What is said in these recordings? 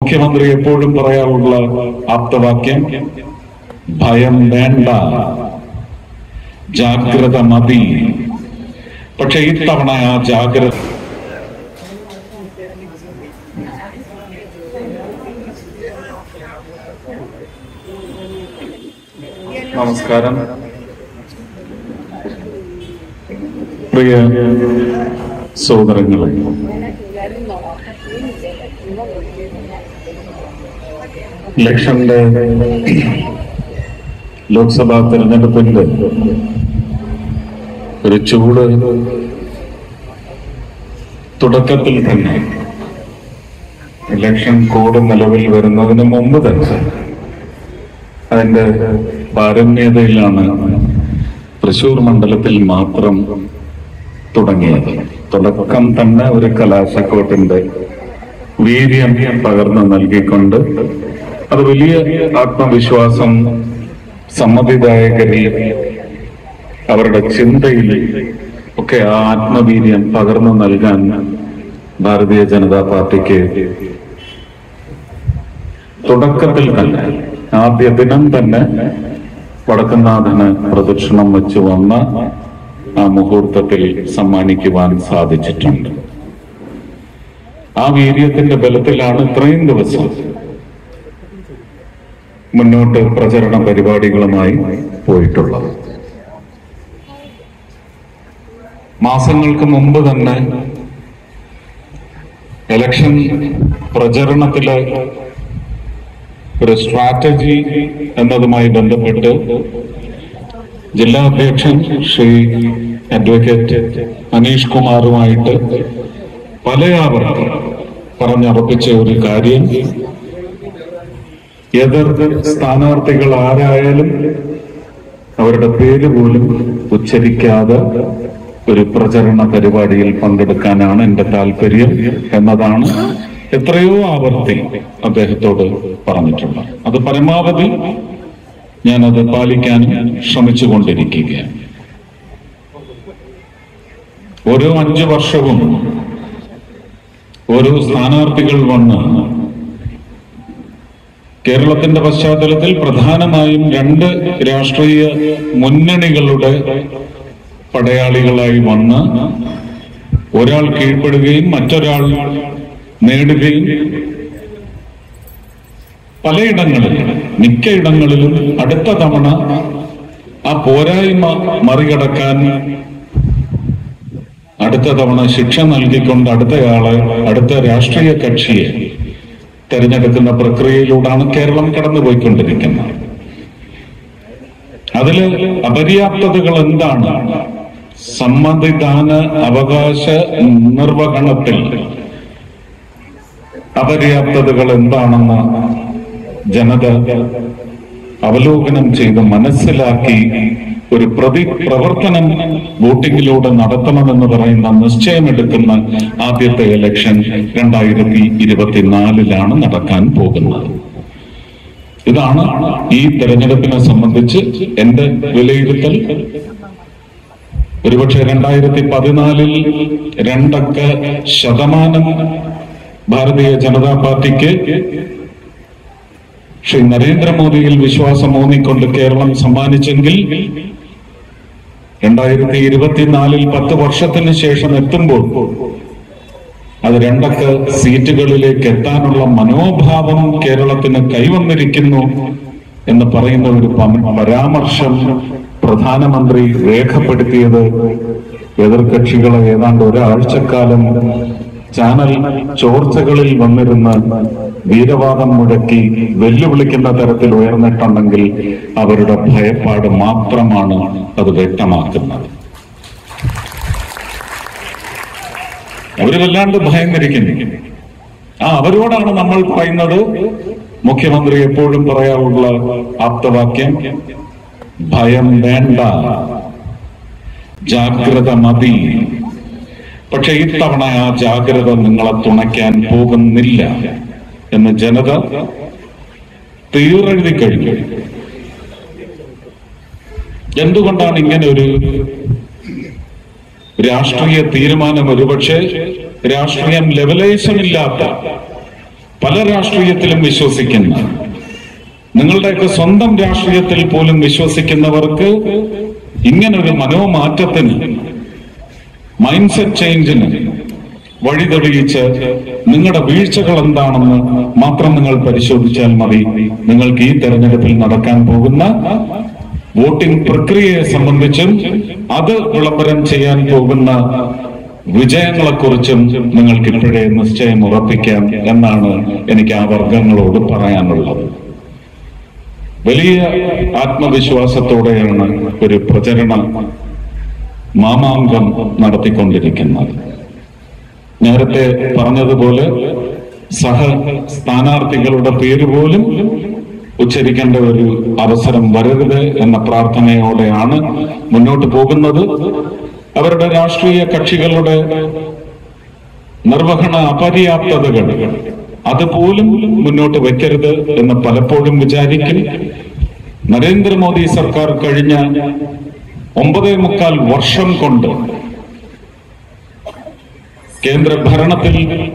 മുഖ്യമന്ത്രി എപ്പോഴും പറയാറുള്ള ആപ്തവാക്യം ഭയം വേണ്ട ജാഗ്രത മതി പക്ഷെ ഇത്തവണ ആ ജാഗ്രത നമസ്കാരം പ്രിയ സോദരങ്ങളെ ഇലക്ഷന്റെ ലോക്സഭാ തെരഞ്ഞെടുപ്പിന്റെ ഒരു ചൂട് തുടക്കത്തിൽ തന്നെ ഇലക്ഷൻ കോഡ് നിലവിൽ വരുന്നതിന് മുമ്പ് തന്നെ അതിന്റെ പാരമ്യതയിലാണ് തൃശൂർ മണ്ഡലത്തിൽ മാത്രം തുടങ്ങിയത് തുടക്കം തന്നെ ഒരു കലാശക്കോട്ടിന്റെ വീര്യം പകർന്നു നൽകിക്കൊണ്ട് അത് വലിയ ആത്മവിശ്വാസം സമ്മതിദായകരിൽ അവരുടെ ചിന്തയിൽ ഒക്കെ ആ ആത്മവീര്യം പകർന്നു നൽകാൻ ഭാരതീയ ജനതാ പാർട്ടിക്ക് തുടക്കത്തിൽ തന്നെ ആദ്യ ദിനം തന്നെ വടക്കുന്നാഥന് പ്രദക്ഷിണം വെച്ച് വന്ന ആ മുഹൂർത്തത്തിൽ സമ്മാനിക്കുവാൻ സാധിച്ചിട്ടുണ്ട് ആ വീര്യത്തിന്റെ ബലത്തിലാണ് ഇത്രയും ദിവസം മുന്നോട്ട് പ്രചരണ പരിപാടികളുമായി പോയിട്ടുള്ളത് മാസങ്ങൾക്ക് മുമ്പ് തന്നെ ഇലക്ഷൻ പ്രചരണത്തിലെ ഒരു സ്ട്രാറ്റജി എന്നതുമായി ബന്ധപ്പെട്ട് ജില്ലാ അധ്യക്ഷൻ ശ്രീ അഡ്വക്കേറ്റ് മനീഷ് കുമാറുമായിട്ട് പലയാവർത്തി പറഞ്ഞുറപ്പിച്ച ഒരു കാര്യം എതിർ സ്ഥാനാർത്ഥികൾ ആരായാലും അവരുടെ പേര് പോലും ഉച്ചരിക്കാതെ ഒരു പ്രചരണ പരിപാടിയിൽ പങ്കെടുക്കാനാണ് എന്റെ താല്പര്യം എന്നതാണ് എത്രയോ ആവർത്തി അദ്ദേഹത്തോട് പറഞ്ഞിട്ടുള്ളത് അത് പരമാവധി ഞാനത് പാലിക്കാനും ശ്രമിച്ചുകൊണ്ടിരിക്കുകയാണ് ഓരോ അഞ്ചു വർഷവും ഓരോ സ്ഥാനാർത്ഥികൾ വന്ന് കേരളത്തിന്റെ പശ്ചാത്തലത്തിൽ പ്രധാനമായും രണ്ട് രാഷ്ട്രീയ മുന്നണികളുടെ പടയാളികളായി വന്ന് ഒരാൾ കീഴ്പ്പെടുകയും മറ്റൊരാൾ നേടുകയും പലയിടങ്ങളിൽ മിക്കയിടങ്ങളിലും അടുത്ത തവണ ആ പോരായ്മ മറികടക്കാൻ അടുത്ത തവണ ശിക്ഷ നൽകിക്കൊണ്ട് അടുത്തയാളെ അടുത്ത രാഷ്ട്രീയ കക്ഷിയെ തെരഞ്ഞെടുക്കുന്ന പ്രക്രിയയിലൂടെയാണ് കേരളം കടന്നുപോയിക്കൊണ്ടിരിക്കുന്നത് അതില് അപര്യാപ്തതകൾ എന്താണ് സമ്മതിദാന അവകാശ നിർവഹണത്തിൽ അപര്യാപ്തതകൾ എന്താണെന്ന് ജനത അവലോകനം ചെയ്ത് മനസ്സിലാക്കി ഒരു പ്രതി പ്രവർത്തനം വോട്ടിങ്ങിലൂടെ നടത്തണമെന്ന് പറയുന്ന നിശ്ചയമെടുക്കുന്ന ആദ്യത്തെ ഇലക്ഷൻ രണ്ടായിരത്തി ഇരുപത്തിനാലിലാണ് നടക്കാൻ പോകുന്നത് ഇതാണ് ഈ തെരഞ്ഞെടുപ്പിനെ സംബന്ധിച്ച് എന്റെ വിലയിരുത്തൽ ഒരുപക്ഷെ രണ്ടായിരത്തി പതിനാലിൽ രണ്ടക്ക ശതമാനം ഭാരതീയ ജനതാ പാർട്ടിക്ക് ശ്രീ നരേന്ദ്രമോദിയിൽ വിശ്വാസം ഊന്നിക്കൊണ്ട് കേരളം സമ്മാനിച്ചെങ്കിൽ രണ്ടായിരത്തി ഇരുപത്തിനാലിൽ പത്ത് വർഷത്തിന് ശേഷം എത്തുമ്പോൾ അത് രണ്ടക്ക സീറ്റുകളിലേക്ക് എത്താനുള്ള മനോഭാവം കേരളത്തിന് കൈവന്നിരിക്കുന്നു എന്ന് പറയുന്ന ഒരു പമ- പരാമർശം പ്രധാനമന്ത്രി രേഖപ്പെടുത്തിയത് എതിർകക്ഷികളെ ഏതാണ്ട് ഒരാഴ്ചക്കാലം ചാനൽ ചോർച്ചകളിൽ വന്നിരുന്ന വീരവാദം മുഴക്കി വെല്ലുവിളിക്കുന്ന തരത്തിൽ ഉയർന്നിട്ടുണ്ടെങ്കിൽ അവരുടെ ഭയപ്പാട് മാത്രമാണ് അത് വ്യക്തമാക്കുന്നത് അവര് വല്ലാണ്ട് ഭയന്നിരിക്കുന്നു ആ അവരോടാണ് നമ്മൾ പറയുന്നത് മുഖ്യമന്ത്രി എപ്പോഴും പറയാറുള്ള ആപ്തവാക്യം ഭയം വേണ്ട ജാഗ്രത മതി പക്ഷെ ഇത്തവണ ആ ജാഗ്രത നിങ്ങളെ തുണയ്ക്കാൻ പോകുന്നില്ല എന്ന് ജനത തീറെഴുതി കഴിഞ്ഞു എന്തുകൊണ്ടാണ് ഇങ്ങനെ ഒരു രാഷ്ട്രീയ തീരുമാനം ഒരുപക്ഷെ രാഷ്ട്രീയം ലെവലേശമില്ലാത്ത പല രാഷ്ട്രീയത്തിലും വിശ്വസിക്കുന്ന നിങ്ങളുടെയൊക്കെ സ്വന്തം രാഷ്ട്രീയത്തിൽ പോലും വിശ്വസിക്കുന്നവർക്ക് ഇങ്ങനൊരു മനോമാറ്റത്തിന് മൈൻഡ് സെറ്റ് ചേഞ്ചിന് വഴി തെളിയിച്ച് നിങ്ങളുടെ വീഴ്ചകൾ എന്താണെന്ന് മാത്രം നിങ്ങൾ പരിശോധിച്ചാൽ മതി നിങ്ങൾക്ക് ഈ തെരഞ്ഞെടുപ്പിൽ നടക്കാൻ പോകുന്ന വോട്ടിംഗ് പ്രക്രിയയെ സംബന്ധിച്ചും അത് വിളംബരം ചെയ്യാൻ പോകുന്ന വിജയങ്ങളെക്കുറിച്ചും നിങ്ങൾക്ക് ഇപ്പോഴേ നിശ്ചയം ഉറപ്പിക്കാം എന്നാണ് എനിക്ക് ആ വർഗങ്ങളോട് പറയാനുള്ളത് വലിയ ആത്മവിശ്വാസത്തോടെയാണ് ഒരു പ്രചരണ മാമാങ്കം നടത്തിക്കൊണ്ടിരിക്കുന്നത് നേരത്തെ പറഞ്ഞതുപോലെ സഹ സ്ഥാനാർത്ഥികളുടെ പേര് പോലും ഉച്ചരിക്കേണ്ട ഒരു അവസരം വരരുത് എന്ന പ്രാർത്ഥനയോടെയാണ് മുന്നോട്ട് പോകുന്നത് അവരുടെ രാഷ്ട്രീയ കക്ഷികളുടെ നിർവഹണ അപര്യാപ്തതകൾ അതുപോലും മുന്നോട്ട് വെക്കരുത് എന്ന് പലപ്പോഴും വിചാരിക്കും നരേന്ദ്രമോദി സർക്കാർ കഴിഞ്ഞ ഒമ്പതേ മുക്കാൽ വർഷം കൊണ്ട് കേന്ദ്ര ഭരണത്തിൽ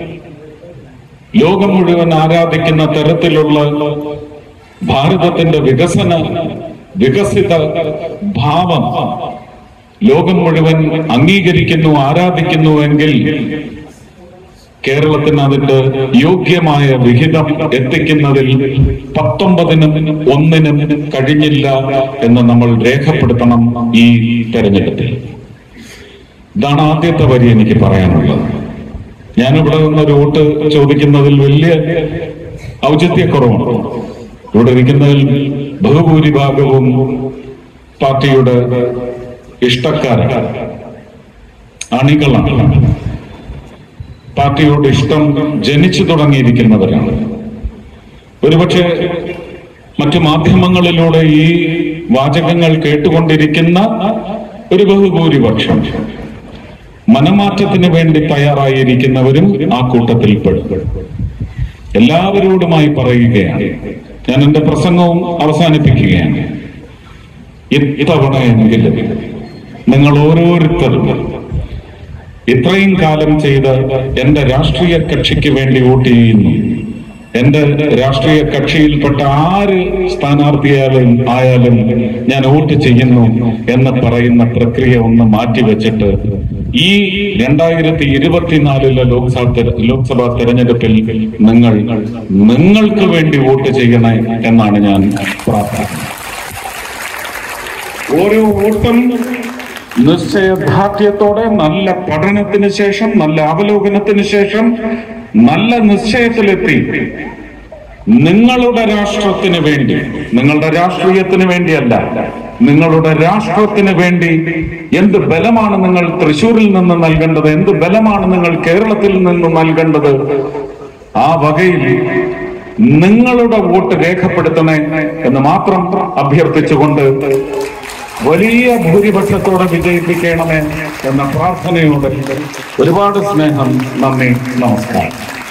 ലോകം മുഴുവൻ ആരാധിക്കുന്ന തരത്തിലുള്ള ഭാരതത്തിന്റെ വികസന വികസിത ഭാവം ലോകം മുഴുവൻ അംഗീകരിക്കുന്നു ആരാധിക്കുന്നു എങ്കിൽ കേരളത്തിന് അതിന്റെ യോഗ്യമായ വിഹിതം എത്തിക്കുന്നതിൽ പത്തൊമ്പതിനും ഒന്നിനും കഴിഞ്ഞില്ല എന്ന് നമ്മൾ രേഖപ്പെടുത്തണം ഈ തെരഞ്ഞെടുപ്പിൽ ഇതാണ് ആദ്യത്തെ വരി എനിക്ക് പറയാനുള്ളത് ഞാനിവിടെ നിന്നൊരു വോട്ട് ചോദിക്കുന്നതിൽ വലിയ ഔചിത്യക്കുറവുണ്ട് ഇവിടെ ഇരിക്കുന്നതിൽ ബഹുഭൂരിഭാഗവും പാർട്ടിയുടെ ഇഷ്ടക്കാരാണ് അണികളാണ് പാർട്ടിയോട് ഇഷ്ടം ജനിച്ചു തുടങ്ങിയിരിക്കുന്നവരാണ് ഒരുപക്ഷെ മറ്റു മാധ്യമങ്ങളിലൂടെ ഈ വാചകങ്ങൾ കേട്ടുകൊണ്ടിരിക്കുന്ന ഒരു ബഹുഭൂരിപക്ഷം മനമാറ്റത്തിന് വേണ്ടി തയ്യാറായിരിക്കുന്നവരും ആ കൂട്ടത്തിൽ പെടും എല്ലാവരോടുമായി പറയുകയാണ് ഞാൻ എന്റെ പ്രസംഗവും അവസാനിപ്പിക്കുകയാണ് ഇത്തവണയെങ്കിലും നിങ്ങൾ ഓരോരുത്തരും ഇത്രയും കാലം ചെയ്ത് എന്റെ രാഷ്ട്രീയ കക്ഷിക്ക് വേണ്ടി വോട്ട് ചെയ്യുന്നു എന്റെ രാഷ്ട്രീയ കക്ഷിയിൽപ്പെട്ട ആര് സ്ഥാനാർത്ഥിയായാലും ആയാലും ഞാൻ വോട്ട് ചെയ്യുന്നു എന്ന് പറയുന്ന പ്രക്രിയ ഒന്ന് മാറ്റിവെച്ചിട്ട് ഈ രണ്ടായിരത്തി ഇരുപത്തിനാലിലെ ലോക്സഭ തെര- ലോക്സഭാ തെരഞ്ഞെടുപ്പിൽ നിങ്ങൾ നിങ്ങൾക്ക് വേണ്ടി വോട്ട് ചെയ്യണേ എന്നാണ് ഞാൻ പ്രാർത്ഥിക്കുന്നത് ഓരോ വോട്ടും നിശ്ചയദാർഢ്യത്തോടെ നല്ല പഠനത്തിന് ശേഷം നല്ല അവലോകനത്തിന് ശേഷം നല്ല നിശ്ചയത്തിലെത്തി നിങ്ങളുടെ രാഷ്ട്രത്തിന് വേണ്ടി നിങ്ങളുടെ രാഷ്ട്രീയത്തിന് വേണ്ടിയല്ല നിങ്ങളുടെ രാഷ്ട്രത്തിന് വേണ്ടി എന്ത് ബലമാണ് നിങ്ങൾ തൃശൂരിൽ നിന്ന് നൽകേണ്ടത് എന്ത് ബലമാണ് നിങ്ങൾ കേരളത്തിൽ നിന്ന് നൽകേണ്ടത് ആ വകയിൽ നിങ്ങളുടെ വോട്ട് രേഖപ്പെടുത്തണേ എന്ന് മാത്രം അഭ്യർത്ഥിച്ചുകൊണ്ട് വലിയ ഭൂരിപക്ഷത്തോടെ വിജയിപ്പിക്കണമേ എന്ന പ്രാർത്ഥനയോടെ ഒരുപാട് സ്നേഹം നന്ദി നമസ്കാരം